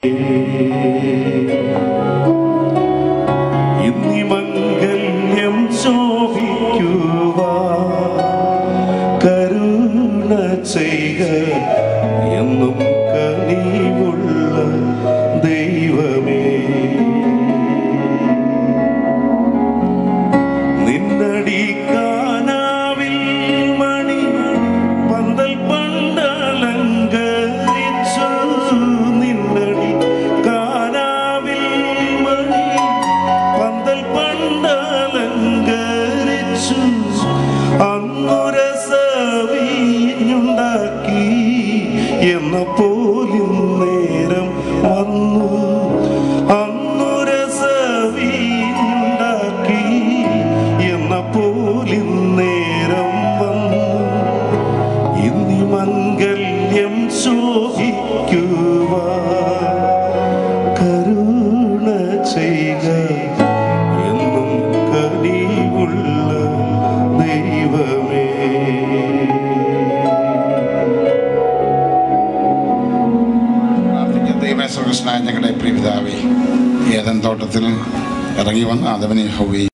ഇന്നി മംഗല്യം ശോഭിക്കുവാ കരുണ ചെയ്യുക എന്നും കനിവുള്ള ദൈവമേ നിന്നടി കാനാവിൽ മണി പന്തൽ പണ്ടലങ്കരിച്ചു നിന്നടി കാനാവിൽ മണി പന്തൽ പണ്ടലങ്കരിച്ചു അന്നുരസവീഞ്ഞുണ്ടാക്കി എന്ന പോലും നേരം വന്നു അന്നുരസവീഞ്ഞുണ്ടാക്കി എന്ന പോലും നേരം വന്നു ഇന്നി മംഗല്യം ശോഭിക്കുവാ കരുണ ചെയ്യുക എന്നും കനിവുള്ള ദൈവമേ പ്രാർത്ഥിക്കാം ദൈവമേ സ്വർഗസ്നായ ഞങ്ങളുടെ പ്രിയപിതാവേ ഏതൻ തോട്ടത്തിൽ ഇറങ്ങി വന്ന ആദവനെ ഹൗവയും